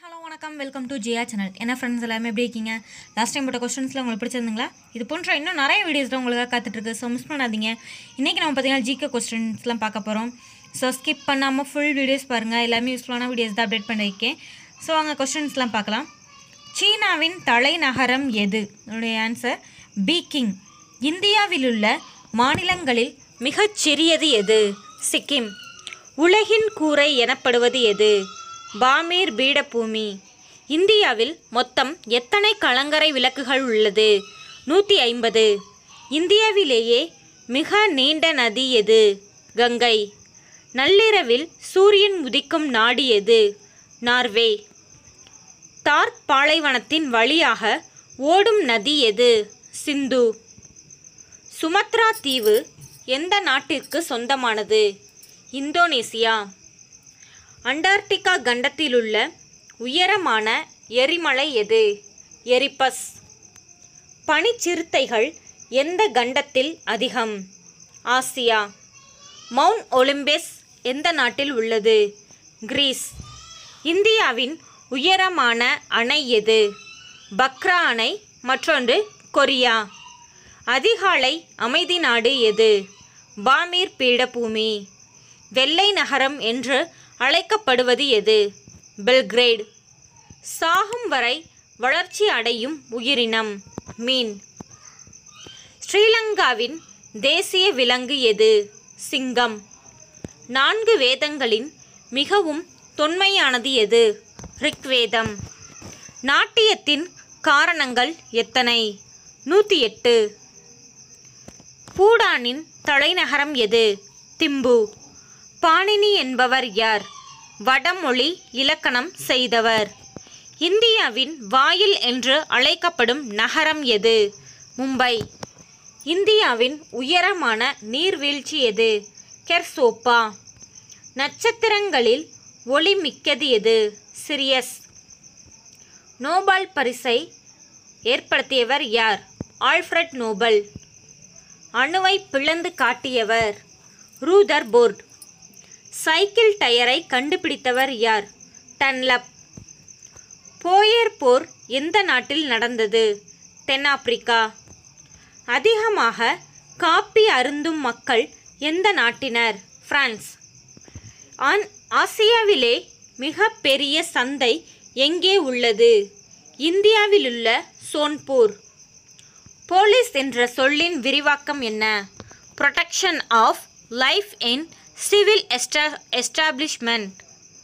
hello வணக்கம் welcome to Jiya channel என்ன friends எல்லாமே எப்படி இருக்கீங்க லாஸ்ட் டைம் போட்ட கொஸ்டின்ஸில் உங்களுக்கு பிடிச்சிருந்துங்களா இது போன்ற இன்னும் நிறைய வீடியோஸ் உங்களுக்காக காத்துட்ருக்கு ஸோ மிஸ் பண்ணாதீங்க இன்றைக்கி நம்ம பார்த்தீங்கன்னா ஜிகே கொஸ்டின்ஸ்லாம் பார்க்க போகிறோம் ஸோ ஸ்கிப் பண்ணாமல் ஃபுல் வீடியோஸ் பாருங்கள் எல்லாமே யூஸ்ஃபுல்லான வீடியோஸ் தான் அப்டேட் பண்ணியிருக்கேன் ஸோ அங்கே கொஸ்டின்ஸ்லாம் பார்க்கலாம் சீனாவின் தலைநகரம் எது என்னுடைய ஆன்சர் பீக்கிங் இந்தியாவிலுள்ள மாநிலங்களில் மிகச் சிறியது எது சிக்கிம் உலகின் கூரை எனப்படுவது எது பாமீர் பீடபூமி இந்தியாவில் மொத்தம் எத்தனை கலங்கரை விளக்குகள் உள்ளது நூற்றி ஐம்பது இந்தியாவிலேயே மிக நீண்ட நதி எது கங்கை நள்ளிரவில் சூரியன் உதிக்கும் நாடு எது நார்வே தார் பாலைவனத்தின் வழியாக ஓடும் நதி எது சிந்து சுமத்ரா தீவு எந்த நாட்டிற்கு சொந்தமானது இந்தோனேசியா அண்டார்டிகா கண்டத்திலுள்ள உயரமான எரிமலை எது எரிபஸ் பனிச்சிறுத்தைகள் எந்த கண்டத்தில் அதிகம் ஆசியா மவுண்ட் ஒலிம்பஸ் எந்த நாட்டில் உள்ளது கிரீஸ் இந்தியாவின் உயரமான அணை எது பக்ரா அணை மற்றொன்று கொரியா அதிகாலை அமைதி நாடு எது பாமீர் பீடபூமி வெள்ளை நகரம் என்று அழைக்கப்படுவது எது பெல்கிரேட் சாகும் வரை வளர்ச்சி அடையும் உயிரினம் மீன் ஸ்ரீலங்காவின் தேசிய விலங்கு எது சிங்கம் நான்கு வேதங்களின் மிகவும் தொன்மையானது எது ரிக்வேதம் நாட்டியத்தின் காரணங்கள் எத்தனை நூற்றி எட்டு பூடானின் தலைநகரம் எது திம்பு பாணினி என்பவர் யார் வடமொழி இலக்கணம் செய்தவர் இந்தியாவின் வாயில் என்று அழைக்கப்படும் நகரம் எது மும்பை இந்தியாவின் உயரமான நீர்வீழ்ச்சி எது கெர்சோப்பா நட்சத்திரங்களில் ஒளி மிக்கது எது சிரியஸ் நோபல் பரிசை ஏற்படுத்தியவர் யார் ஆல்ஃபிரட் நோபல் அணுவை பிளந்து காட்டியவர் ரூதர் போர்ட் சைக்கிள் டயரை கண்டுபிடித்தவர் யார் டன்லப் போயர் போர் எந்த நாட்டில் நடந்தது தென்னாப்பிரிக்கா அதிகமாக காப்பி அருந்தும் மக்கள் எந்த நாட்டினர் பிரான்ஸ் ஆன் ஆசியாவிலே மிக பெரிய சந்தை எங்கே உள்ளது இந்தியாவிலுள்ள சோன்பூர் போலீஸ் என்ற சொல்லின் விரிவாக்கம் என்ன protection of life in civil எஸ்டா எஸ்டாப்ளிஷ்மெண்ட்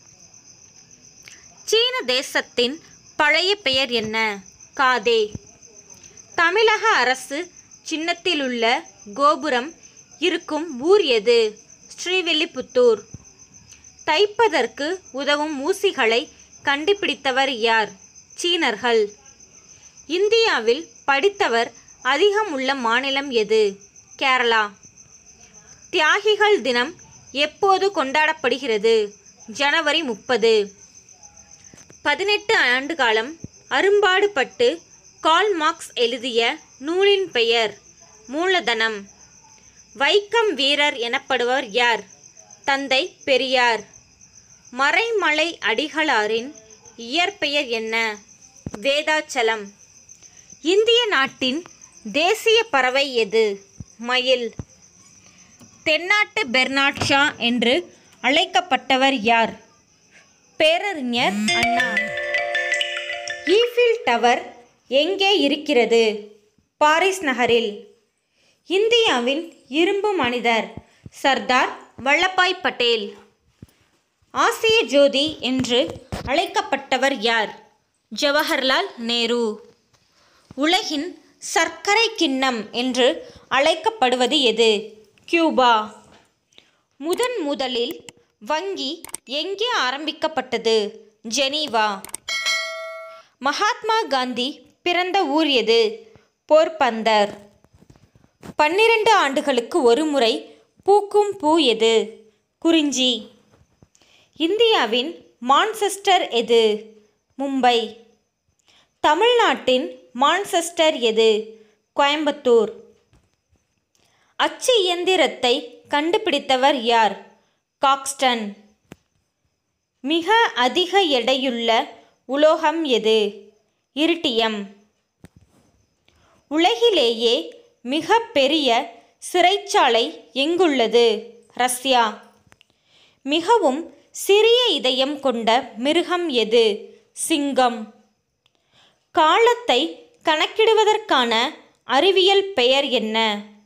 சீன தேசத்தின் பழைய பெயர் என்ன காதே தமிழக அரசு சின்னத்திலுள்ள கோபுரம் இருக்கும் ஊர் எது ஸ்ரீவில்லிபுத்தூர் தைப்பதற்கு உதவும் ஊசிகளை கண்டுபிடித்தவர் யார் சீனர்கள் இந்தியாவில் படித்தவர் அதிகம் உள்ள மாநிலம் எது கேரளா தியாகிகள் தினம் எப்போது கொண்டாடப்படுகிறது ஜனவரி முப்பது பதினெட்டு ஆண்டு காலம் அரும்பாடுபட்டு கால் மார்க்ஸ் எழுதிய நூலின் பெயர் மூலதனம் வைக்கம் வீரர் எனப்படுவர் யார் தந்தை பெரியார் மறைமலை அடிகளாரின் இயற்பெயர் என்ன வேதாச்சலம் இந்திய நாட்டின் தேசிய பறவை எது மயில் தென்னாட்டு பெர்னாட் ஷா என்று அழைக்கப்பட்டவர் யார் பேரறிஞர் அண்ணா ஈஃபில் டவர் எங்கே இருக்கிறது பாரிஸ் நகரில் இந்தியாவின் இரும்பு மனிதர் சர்தார் வல்லபாய் பட்டேல் ஆசிய ஜோதி என்று அழைக்கப்பட்டவர் யார் ஜவஹர்லால் நேரு உலகின் சர்க்கரை கிண்ணம் என்று அழைக்கப்படுவது எது கியூபா முதன் முதலில் வங்கி எங்கே ஆரம்பிக்கப்பட்டது ஜெனீவா மகாத்மா காந்தி பிறந்த ஊர் எது போர்பந்தர் பன்னிரண்டு ஆண்டுகளுக்கு ஒரு முறை பூக்கும் பூ எது குறிஞ்சி இந்தியாவின் மான்செஸ்டர் எது மும்பை தமிழ்நாட்டின் மான்செஸ்டர் எது கோயம்புத்தூர் அச்சு இயந்திரத்தை கண்டுபிடித்தவர் யார் காக்ஸ்டன் மிக அதிக எடையுள்ள உலோகம் எது இருட்டியம் உலகிலேயே மிக பெரிய சிறைச்சாலை எங்குள்ளது ரஷ்யா மிகவும் சிறிய இதயம் கொண்ட மிருகம் எது சிங்கம் காலத்தை கணக்கிடுவதற்கான அறிவியல் பெயர் என்ன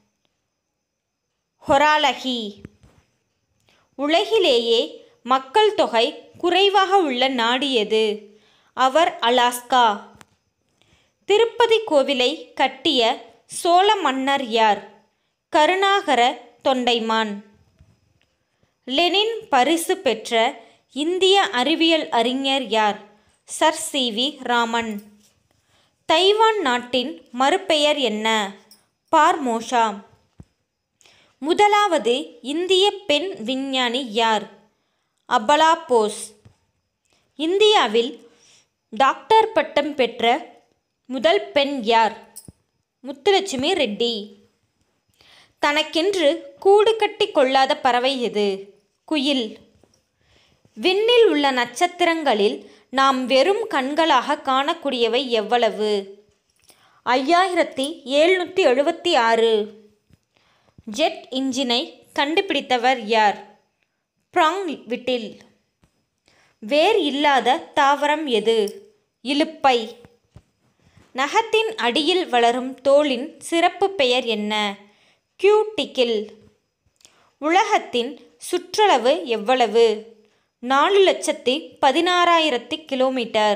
ஹொராலகி உலகிலேயே மக்கள் தொகை குறைவாக உள்ள நாடு எது அவர் அலாஸ்கா திருப்பதி கோவிலை கட்டிய சோழ மன்னர் யார் கருணாகர தொண்டைமான் லெனின் பரிசு பெற்ற இந்திய அறிவியல் அறிஞர் யார் sir C V Raman Taiwan நாட்டின் மறுபெயர் என்ன பார்மோஷா முதலாவது இந்திய பெண் விஞ்ஞானி யார் அபலா போஸ் இந்தியாவில் டாக்டர் பட்டம் பெற்ற முதல் பெண் யார் முத்துலட்சுமி ரெட்டி தனக்கென்று கூடு கட்டி கொள்ளாத பறவை எது குயில் விண்ணில் உள்ள நட்சத்திரங்களில் நாம் வெறும் கண்களாக காணக்கூடியவை எவ்வளவு ஐயாயிரத்தி எழுநூற்றி எழுபத்தி ஆறு ஜெட் இன்ஜினை கண்டுபிடித்தவர் யார் ப்ராங் விட்டில் வேர் இல்லாத தாவரம் எது இலுப்பை நகத்தின் அடியில் வளரும் தோலின் சிறப்பு பெயர் என்ன கியூட்டிக்கில் உலகத்தின் சுற்றளவு எவ்வளவு நாலு லட்சத்தி பதினாறாயிரத்தி கிலோமீட்டர்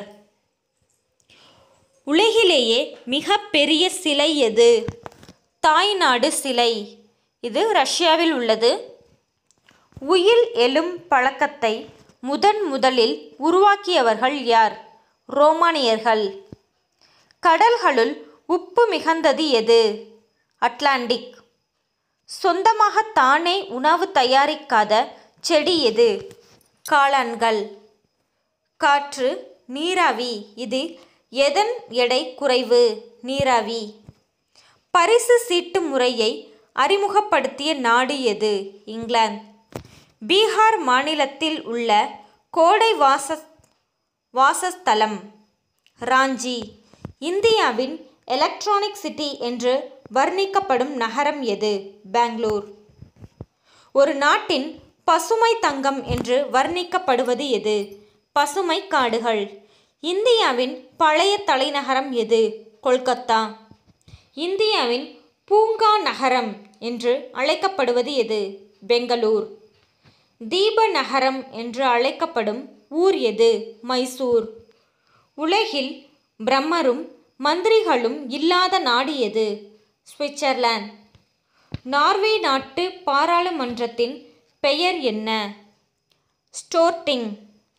உலகிலேயே மிக பெரிய சிலை எது தாய்நாடு சிலை இது ரஷ்யாவில் உள்ளது உயில் எழும் பழக்கத்தை முதன் முதலில் உருவாக்கியவர்கள் யார் ரோமானியர்கள் கடல்களுள் உப்பு மிகுந்தது எது அட்லாண்டிக் சொந்தமாக தானே உணவு தயாரிக்காத செடி எது காளான்கள் காற்று நீராவி இது எதன் எடை குறைவு நீராவி பரிசு சீட்டு முறையை அறிமுகப்படுத்திய நாடு எது இங்கிலாந்து பீகார் மாநிலத்தில் உள்ள கோடை வாச வாசஸ்தலம் ராஞ்சி இந்தியாவின் எலக்ட்ரானிக் சிட்டி என்று வர்ணிக்கப்படும் நகரம் எது பெங்களூர் ஒரு நாட்டின் பசுமை தங்கம் என்று வர்ணிக்கப்படுவது எது பசுமை காடுகள் இந்தியாவின் பழைய தலைநகரம் எது கொல்கத்தா இந்தியாவின் பூங்கா நகரம் என்று அழைக்கப்படுவது எது பெங்களூர் தீப நகரம் என்று அழைக்கப்படும் ஊர் எது மைசூர் உலகில் பிரம்மரும் மந்திரிகளும் இல்லாத நாடு எது சுவிட்சர்லாந்து நார்வே நாட்டு பாராளுமன்றத்தின் பெயர் என்ன ஸ்டோர்டிங்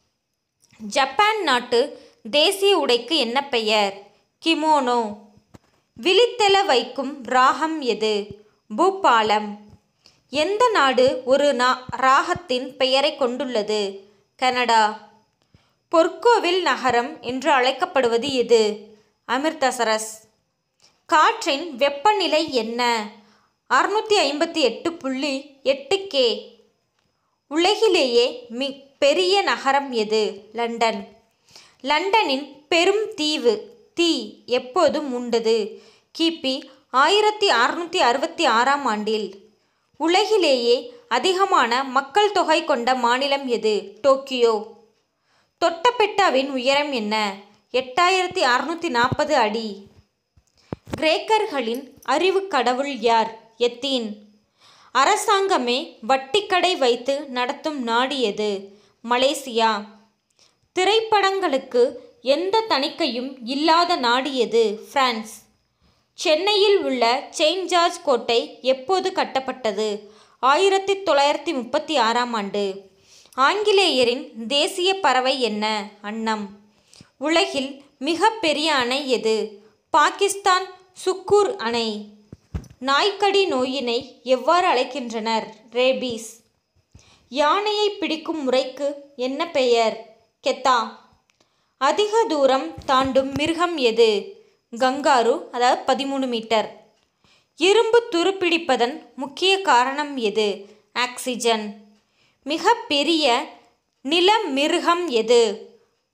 ஜப்பான் நாட்டு தேசிய உடைக்கு என்ன பெயர் கிமோனோ விழித்தெழ வைக்கும் ராகம் எது பூபாலம் எந்த நாடு ஒரு நா ராகத்தின் பெயரை கொண்டுள்ளது கனடா பொற்கோவில் நகரம் என்று அழைக்கப்படுவது எது அமிர்தசரஸ் காற்றின் வெப்பநிலை என்ன அறுநூற்றி ஐம்பத்தி எட்டு புள்ளி எட்டு கே உலகிலேயே மி பெரிய நகரம் எது லண்டன் லண்டனின் பெரும் தீவு தீ எப்போதும் உண்டது கிபி ஆயிரத்தி அறுநூற்றி அறுபத்தி ஆறாம் ஆண்டில் உலகிலேயே அதிகமான மக்கள் தொகை கொண்ட மாநிலம் எது டோக்கியோ தொட்டபெட்டாவின் உயரம் என்ன எட்டாயிரத்தி அறுநூற்றி நாற்பது அடி கிரேக்கர்களின் அறிவு கடவுள் யார் எத்தீன் அரசாங்கமே வட்டிக்கடை வைத்து நடத்தும் நாடு எது மலேசியா திரைப்படங்களுக்கு எந்த தணிக்கையும் இல்லாத நாடு எது பிரான்ஸ் சென்னையில் உள்ள செயின்ட் ஜார்ஜ் கோட்டை எப்போது கட்டப்பட்டது ஆயிரத்தி தொள்ளாயிரத்தி முப்பத்தி ஆறாம் ஆண்டு ஆங்கிலேயரின் தேசிய பறவை என்ன அன்னம் உலகில் மிக பெரிய அணை எது பாகிஸ்தான் சுக்கூர் அணை நாய்க்கடி நோயினை எவ்வாறு அழைக்கின்றனர் ரேபீஸ் யானையை பிடிக்கும் முறைக்கு என்ன பெயர் கெத்தா அதிக தூரம் தாண்டும் மிருகம் எது கங்காரு அதாவது பதிமூணு மீட்டர் இரும்பு துருப்பிடிப்பதன் முக்கிய காரணம் எது ஆக்சிஜன் மிக பெரிய நில மிருகம் எது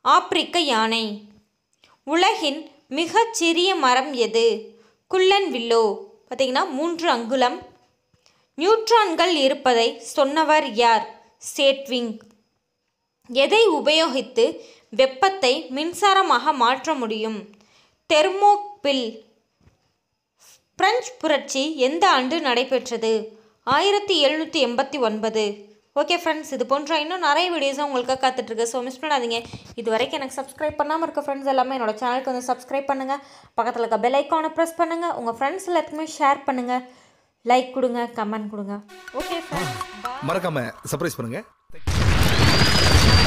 ஆப்பிரிக்க யானை உலகின் மிகச் சிறிய மரம் எது குள்ளன் வில்லோ பார்த்தீங்கன்னா மூன்று அங்குலம் நியூட்ரான்கள் இருப்பதை சொன்னவர் யார் சேட்விங் எதை உபயோகித்து வெப்பத்தை மின்சாரமாக மாற்ற முடியும் தெர்மோபில் பிரெஞ்சு புரட்சி எந்த ஆண்டு நடைபெற்றது ஆயிரத்தி எழுநூற்றி எண்பத்தி ஒன்பது ஓகே ஃப்ரெண்ட்ஸ் இது போன்ற இன்னும் நிறைய வீடியோஸும் உங்களுக்கு காத்துட்ருக்கு ஸோ மிஸ் பண்ணாதீங்க இது வரைக்கும் எனக்கு சப்ஸ்கிரைப் பண்ணாமல் இருக்க ஃப்ரெண்ட்ஸ் எல்லாமே என்னோட சேனலுக்கு வந்து சப்ஸ்கிரைப் பண்ணுங்கள் பக்கத்தில் இருக்க பெல் ஐக்கானை ப்ரெஸ் பண்ணுங்கள் உங்கள் ஃப்ரெண்ட்ஸ் எல்லாத்துக்குமே ஷேர் பண்ணுங்கள் லைக் கொடுங்க கமெண்ட் கொடுங்க ஓகே ஃப்ரெண்ட்ஸ் மறக்காம சர்ப்ரைஸ் பண்ணுங்க